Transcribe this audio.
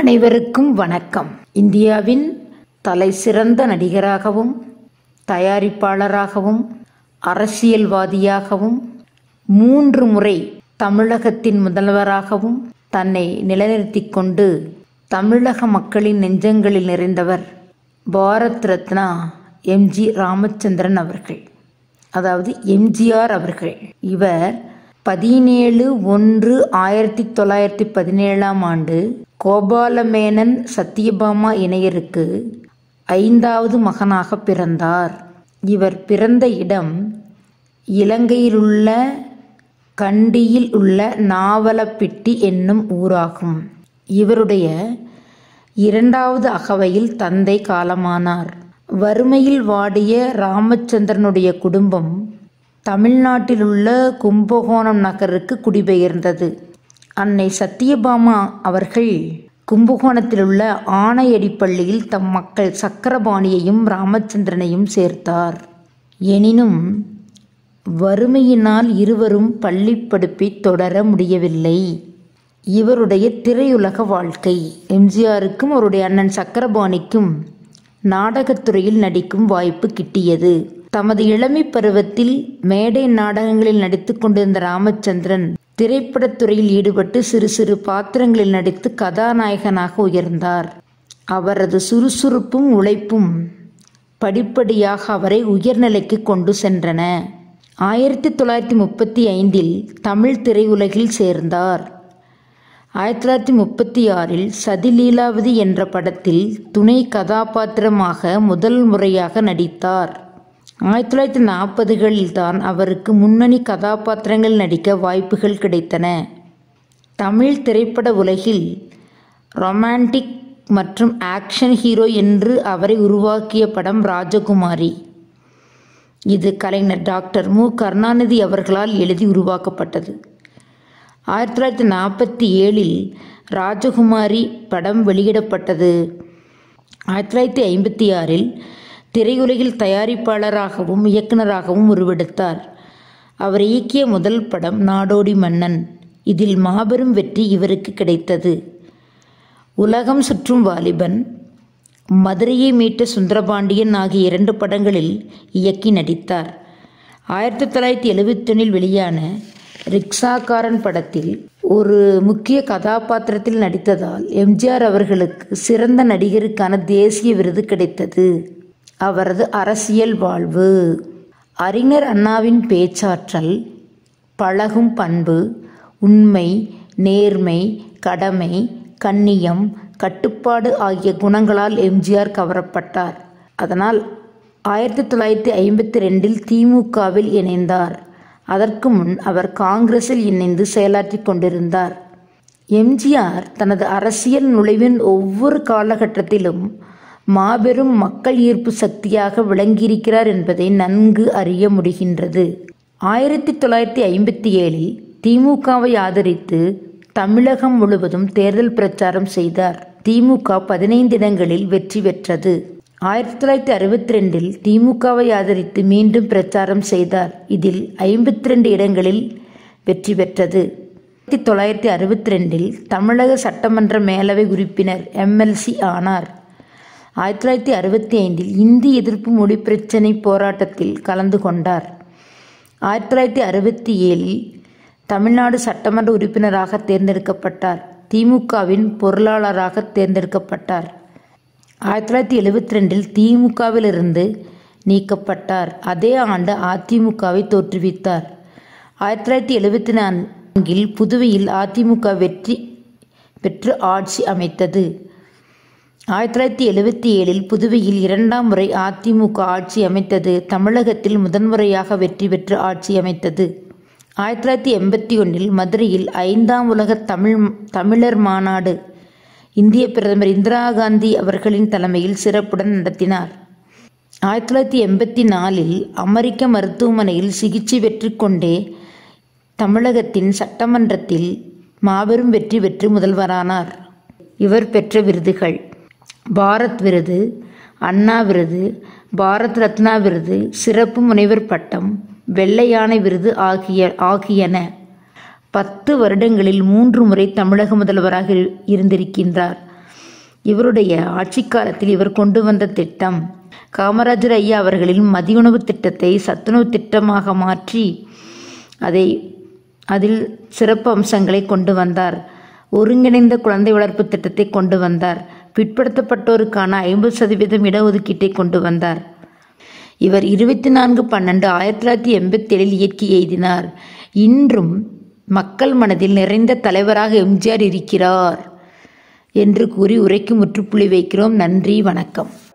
அனைவருக்கும் வணக்கம் இந்தியாவின் தலைசிறந்த நடிகராகவும் தயாரிப்பாளராகவும் அரசியல்வாதியாகவும் மூன்று முறை தமிழகத்தின் முதல்வராகவும் தன்னை நிலைநிறுத்திக் கொண்டு தமிழக மக்களின் நெஞ்சங்களில் நிறைந்தவர் பாரத் ரத்னா எம்ஜி ராமச்சந்திரன் அவர்கள் அதாவது எம்ஜிஆர் அவர்கள் இவர் பதினேழு ஒன்று ஆயிரத்தி தொள்ளாயிரத்தி பதினேழாம் ஆண்டு கோபாலமேனன் சத்யபாமா இணையருக்கு ஐந்தாவது மகனாக பிறந்தார் இவர் பிறந்த இடம் இலங்கையிலுள்ள கண்டியில் உள்ள நாவலப்பிட்டி என்னும் ஊராகும் இவருடைய இரண்டாவது அகவையில் தந்தை காலமானார் வறுமையில் வாடிய ராமச்சந்திரனுடைய குடும்பம் தமிழ்நாட்டிலுள்ள கும்பகோணம் நகருக்கு குடிபெயர்ந்தது அன்னை சத்தியபாமா அவர்கள் கும்பகோணத்திலுள்ள ஆணையடி பள்ளியில் தம் மக்கள் சக்கரபாணியையும் ராமச்சந்திரனையும் சேர்த்தார் எனினும் வறுமையினால் இருவரும் பள்ளி படிப்பை தொடர முடியவில்லை இவருடைய திரையுலக வாழ்க்கை எம்ஜிஆருக்கும் அவருடைய அண்ணன் சக்கரபாணிக்கும் நாடகத்துறையில் நடிக்கும் வாய்ப்பு கிட்டியது தமது இளமை பருவத்தில் மேடை நாடகங்களில் நடித்துக் கொண்டிருந்த ராமச்சந்திரன் திரைப்படத்துறையில் ஈடுபட்டு சிறு சிறு பாத்திரங்களில் நடித்து கதாநாயகனாக உயர்ந்தார் அவரது சுறுசுறுப்பும் உழைப்பும் படிப்படியாக அவரை உயர்நிலைக்கு கொண்டு சென்றன ஆயிரத்தி தொள்ளாயிரத்தி முப்பத்தி ஐந்தில் தமிழ் திரையுலகில் சேர்ந்தார் ஆயிரத்தி தொள்ளாயிரத்தி முப்பத்தி ஆறில் சதிலீலாவதி என்ற படத்தில் துணை கதாபாத்திரமாக முதல் முறையாக நடித்தார் ஆயிரத்தி தொள்ளாயிரத்தி நாற்பதுகளில் தான் அவருக்கு முன்னணி கதாபாத்திரங்கள் நடிக்க வாய்ப்புகள் கிடைத்தன தமிழ் திரைப்பட உலகில் ரொமான்டிக் மற்றும் ஆக்ஷன் ஹீரோ என்று அவரை உருவாக்கிய படம் ராஜகுமாரி இது கலைஞர் டாக்டர் மு கருணாநிதி அவர்களால் எழுதி உருவாக்கப்பட்டது ஆயிரத்தி தொள்ளாயிரத்தி நாற்பத்தி ஏழில் ராஜகுமாரி படம் வெளியிடப்பட்டது ஆயிரத்தி தொள்ளாயிரத்தி ஐம்பத்தி ஆறில் திரையுலகில் தயாரிப்பாளராகவும் இயக்குநராகவும் உருவெடுத்தார் அவர் இயக்கிய முதல் படம் நாடோடி மன்னன் இதில் மாபெரும் வெற்றி இவருக்கு கிடைத்தது உலகம் சுற்றும் வாலிபன் மதுரையை மீட்ட சுந்தரபாண்டியன் ஆகிய இரண்டு படங்களில் இயக்கி நடித்தார் ஆயிரத்தி தொள்ளாயிரத்தி எழுபத்தொன்னில் வெளியான ரிக்ஷாக்காரன் படத்தில் ஒரு முக்கிய கதாபாத்திரத்தில் நடித்ததால் எம்ஜிஆர் அவர்களுக்கு சிறந்த நடிகருக்கான தேசிய விருது கிடைத்தது அவரது அரசியல் வாழ்வு அறிஞர் அண்ணாவின் பேச்சாற்றல் பழகும் பண்பு உண்மை நேர்மை கடமை கண்ணியம் கட்டுப்பாடு ஆகிய குணங்களால் எம்ஜிஆர் கவரப்பட்டார் அதனால் ஆயிரத்தி தொள்ளாயிரத்தி ஐம்பத்தி ரெண்டில் திமுகவில் இணைந்தார் அதற்கு முன் அவர் காங்கிரஸில் இணைந்து செயலாற்றி கொண்டிருந்தார் எம்ஜிஆர் தனது அரசியல் நுழைவின் ஒவ்வொரு காலகட்டத்திலும் மாபெரும் மக்கள் ஈர்ப்பு சக்தியாக விளங்கியிருக்கிறார் என்பதை நன்கு அறிய முடிகின்றது ஆயிரத்தி தொள்ளாயிரத்தி ஐம்பத்தி ஏழில் திமுகவை ஆதரித்து தமிழகம் முழுவதும் தேர்தல் பிரச்சாரம் செய்தார் திமுக பதினைந்து இடங்களில் வெற்றி பெற்றது ஆயிரத்தி தொள்ளாயிரத்தி அறுபத்தி ரெண்டில் திமுகவை ஆதரித்து மீண்டும் பிரச்சாரம் செய்தார் இதில் ஐம்பத்தி ரெண்டு இடங்களில் வெற்றி பெற்றது ஆயிரத்தி தொள்ளாயிரத்தி அறுபத்தி ரெண்டில் தமிழக சட்டமன்ற மேலவை உறுப்பினர் எம்எல்சி ஆனார் ஆயிரத்தி தொள்ளாயிரத்தி அறுபத்தி ஐந்தில் இந்தி எதிர்ப்பு மொழி பிரச்சினை போராட்டத்தில் கலந்து கொண்டார் ஆயிரத்தி தொள்ளாயிரத்தி அறுபத்தி ஏழில் தமிழ்நாடு சட்டமன்ற உறுப்பினராக தேர்ந்தெடுக்கப்பட்டார் திமுகவின் பொருளாளராக தேர்ந்தெடுக்கப்பட்டார் ஆயிரத்தி தொள்ளாயிரத்தி எழுபத்தி ரெண்டில் திமுகவிலிருந்து நீக்கப்பட்டார் அதே ஆண்டு அதிமுகவை தோற்றுவித்தார் ஆயிரத்தி தொள்ளாயிரத்தி எழுபத்தி நான்கில் புதுவையில் அதிமுக வெற்றி பெற்று ஆட்சி அமைத்தது ஆயிரத்தி தொள்ளாயிரத்தி எழுபத்தி ஏழில் புதுவையில் இரண்டாம் முறை அதிமுக ஆட்சி அமைத்தது தமிழகத்தில் முதன்முறையாக வெற்றி பெற்று ஆட்சி அமைத்தது ஆயிரத்தி தொள்ளாயிரத்தி எண்பத்தி ஒன்றில் மதுரையில் ஐந்தாம் உலக தமிழ் தமிழர் மாநாடு இந்திய பிரதமர் இந்திரா காந்தி அவர்களின் தலைமையில் சிறப்புடன் நடத்தினார் ஆயிரத்தி தொள்ளாயிரத்தி எண்பத்தி நாலில் அமெரிக்க மருத்துவமனையில் சிகிச்சை பெற்று கொண்டே தமிழகத்தின் சட்டமன்றத்தில் மாபெரும் வெற்றி பெற்று முதல்வரானார் இவர் பெற்ற விருதுகள் பாரத் விருது அண்ணா விருது பாரத் ரத்னா விருது சிறப்பு முனைவர் பட்டம் வெள்ளை யானை விருது ஆகிய ஆகியன பத்து வருடங்களில் மூன்று முறை தமிழக முதல்வராக இரு- இருந்திருக்கின்றார் இவருடைய ஆட்சி காலத்தில் இவர் கொண்டு வந்த திட்டம் காமராஜர் ஐயா அவர்களின் மதிய உணவு திட்டத்தை சத்துணவு திட்டமாக மாற்றி அதை அதில் சிறப்பு அம்சங்களை கொண்டு வந்தார் ஒருங்கிணைந்த குழந்தை வளர்ப்பு திட்டத்தை கொண்டு வந்தார் பிற்படுத்தப்பட்டோருக்கான ஐம்பது சதவீதம் இடஒதுக்கீட்டை கொண்டு வந்தார் இவர் இருபத்தி நான்கு பன்னெண்டு ஆயிரத்தி தொள்ளாயிரத்தி எண்பத்தேழில் இயற்கை எய்தினார் இன்றும் மக்கள் மனதில் நிறைந்த தலைவராக எம்ஜிஆர் இருக்கிறார் என்று கூறி உரைக்கு முற்றுப்புள்ளி வைக்கிறோம் நன்றி வணக்கம்